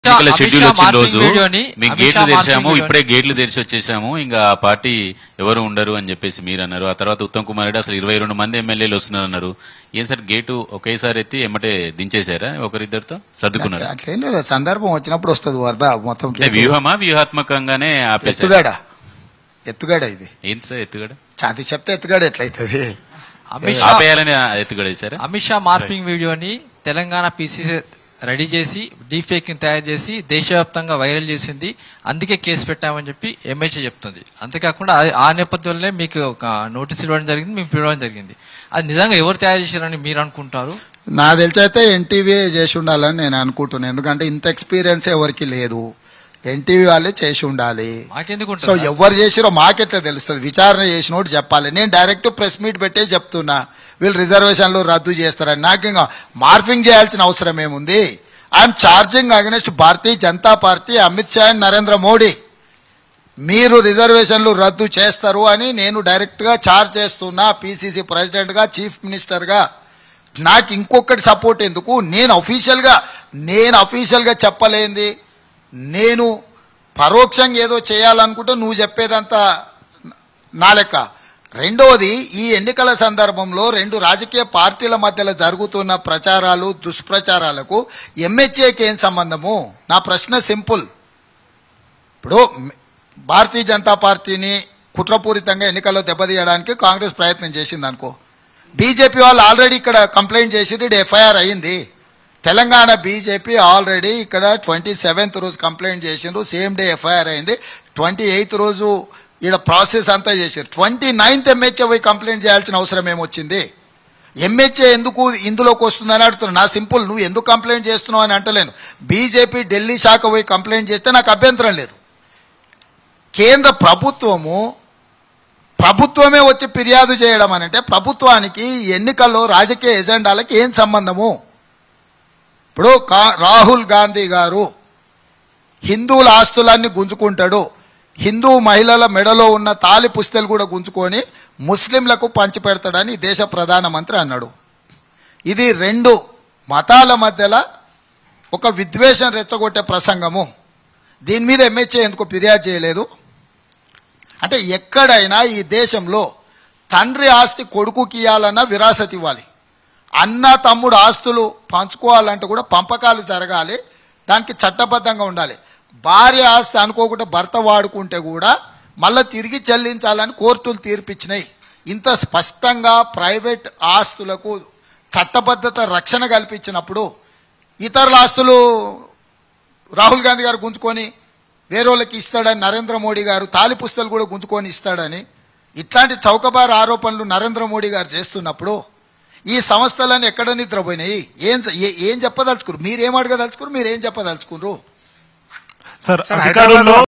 ఎన్నికల అమిత్ షెడ్యూల్ షా వచ్చిన మార్పింగ్ రోజు వీడియోని, మేము అమిత్ గేట్లు షా తెరిచాము మార్పింగ్ ఇప్పుడే గేట్లు తెరిచి వచ్చేసాము ఇంకా ఆ పార్టీ ఎవరు ఉండరు అని చెప్పేసి మీరు అన్నారు ఆ తర్వాత ఉత్తమ్ కుమార్ రెడ్డి అసలు ఇరవై రెండు మంది ఎమ్మెల్యేలు వస్తున్నారు అన్నారు ఏం సార్ గేటు ఒకేసారి ఎత్తి ఎమ్మటే దించేశారా ఒకరిద్దరితో సర్దుకున్నారు అట్లేం లేదు సందర్భం వచ్చినప్పుడు వస్తుంది వరద మొత్తం అంటే వ్యూహమా వ్యూహాత్మకంగానే ఆపేశారు ఎత్తుగాడ ఎత్తుగాడ ఇది ఏంటి సార్ ఎత్తుగడ చాతి చెప్తే ఎత్తుగాడ ఎట్లయితుంది అమిత్ షా ఆపేయాలని ఎత్తుగడ వేశారా అమిత్ షా మార్పింగ్ వీడియోని తెలంగాణ పీసీసీ రెడీ చేసి డీఫేక్ ని తయారు చేసి దేశవ్యాప్తంగా వైరల్ చేసింది అందుకే కేసు పెట్టామని చెప్పి ఎంహెచ్ఏ చెప్తుంది అంతేకాకుండా ఆ- ఆ నేపథ్యంలోనే మీకు ఒక నోటీస్ ఇవ్వడం జరిగింది మేము పిలవడం జరిగింది అది నిజంగా ఎవరు తయారు చేశారని మీరు అనుకుంటారు నా తెలిసి అయితే ఎన్టీవీ చేసి ఉండాలని నేను అనుకుంటున్నాను ఎందుకంటే ఇంత ఎక్స్పీరియన్స్ ఎవరికి లేదు ఎన్టీవీ వాళ్ళే చేసి ఉండాలి మాకెందుకు సో ఉంటుంది? ఎవరు చేసిరో మాకెట్లా తెలుస్తుంది విచారణ చేసినోడు చెప్పాలి నేను డైరెక్ట్ ప్రెస్ మీట్ పెట్టే చెప్తున్నా వీళ్ళు రిజర్వేషన్లు రద్దు చేస్తారని నాకు ఇంకా మార్ఫింగ్ చేయాల్సిన అవసరం ఏముంది I'm charging against Bharatiya Janata party Amit Shah and Narendra Modi మీరు రిజర్వేషన్లు రద్దు చేస్తారు అని నేను డైరెక్ట్గా ఛార్జ్ చేస్తున్నా పీసీసీ ప్రెసిడెంట్గా చీఫ్ మినిస్టర్గా నాకు ఇంకొకటి సపోర్ట్ ఎందుకు నేను అఫీషియల్గా నేను అఫీషియల్గా చెప్పలేంది నేను పరోక్షంగా ఏదో చేయాలనుకుంటే నువ్వు చెప్పేదంతా నా లెక్క రెండవది ఈ ఎన్నికల సందర్భంలో రెండు రాజకీయ పార్టీల మధ్యలో జరుగుతున్న ప్రచారాలు దుష్ప్రచారాలకు ఎంహెచ్ఏకి ఏం సంబంధము నా ప్రశ్న సింపుల్ ఇప్పుడు మ్- భారతీయ జనతా పార్టీని కుట్రపూరితంగా ఎన్నికల్లో దెబ్బతీయడానికి కాంగ్రెస్ ప్రయత్నం చేసింది అనుకో బీజేపీ వాళ్ళు ఆల్రెడీ ఇక్కడ కంప్లైంట్ చేసి ఎఫ్ఐఆర్ అయింది తెలంగాణ బీజేపీ ఆల్రెడీ ఇక్కడ ట్వంటీ సెవెంత్ రోజు కంప్లైంట్ చేసిండ్రు సేమ్ డే ఎఫ్ఐఆర్ అయింది ట్వంటీ ఎయిత్ రోజు ఈడ ప్రాసెస్ అంతా చేశారు ట్వంటీ నైన్త్ ఎంహెచ్ఏ పోయి కంప్లైంట్ చేయాల్సిన అవసరం ఏమొచ్చింది ఎంహెచ్ఏ ఎందుకు ఇందులోకి వస్తుందని అడుగుతున్నా నా సింపుల్ నువ్వు ఎందుకు కంప్లైంట్ చేస్తున్నావు అని అంటలేను బీజేపీ ఢిల్లీ శాఖ పోయి కంప్లైంట్ చేస్తే నాకు అభ్యంతరం లేదు కేంద్ర ప్రభుత్వము ప్రభుత్వమే వచ్చి ఫిర్యాదు చేయడం అని అంటే ప్రభుత్వానికి ఈ ఎన్నికల్లో రాజకీయ ఎజెండాలకి ఏం సంబంధము ఇప్పుడు కా- రాహుల్ గాంధీ గారు హిందువుల ఆస్తులన్నీ గుంజుకుంటాడు హిందూ మహిళల మెడలో ఉన్న తాలి పుస్తలు కూడా గుంజుకొని ముస్లింలకు పంచిపెడతాడని ఈ దేశ ప్రధానమంత్రి అన్నాడు ఇది రెండు మతాల మధ్యలో ఒక విద్వేషం రెచ్చగొట్టే ప్రసంగము దీని మీద ఎంహెచ్ఏ ఎందుకు ఫిర్యాదు చేయలేదు అంటే ఎక్కడైనా ఈ దేశంలో తండ్రి ఆస్తి కొడుకుకి ఇవ్వాలన్నా విరాసత్ ఇవ్వాలి అన్న తమ్ముడు ఆస్తులు పంచుకోవాలంటే కూడా పంపకాలు జరగాలి దానికి చట్టబద్ధంగా ఉండాలి భార్య ఆస్తి అనుకోకుండా భర్త వాడుకుంటే కూడా మళ్ళీ తిరిగి చెల్లించాలని కోర్టులు తీర్పిచ్చినాయి ఇంత స్పష్టంగా ప్రైవేట్ ఆస్తులకు చట్టబద్ధత రక్షణ కల్పించినప్పుడు ఇతరుల ఆస్తులు రాహుల్ గాంధీ గారు గుంజుకొని వేరే వాళ్ళకి ఇస్తాడని నరేంద్ర మోడీ గారు తాలి పుస్తలు కూడా గుంజుకొని ఇస్తాడని ఇట్లాంటి చౌకబారు ఆరోపణలు నరేంద్ర మోడీ గారు చేస్తున్నప్పుడు ఈ సంస్థలన్నీ ఎక్కడ నిద్రపోయినాయి ఏం ఏ- ఏం చెప్పదలుచుకున్నారు మీరేం అడగదలుచుకున్నారు మీరేం చెప్పదలుచుకున్నారు సార్ సార్, అధికారుల్లో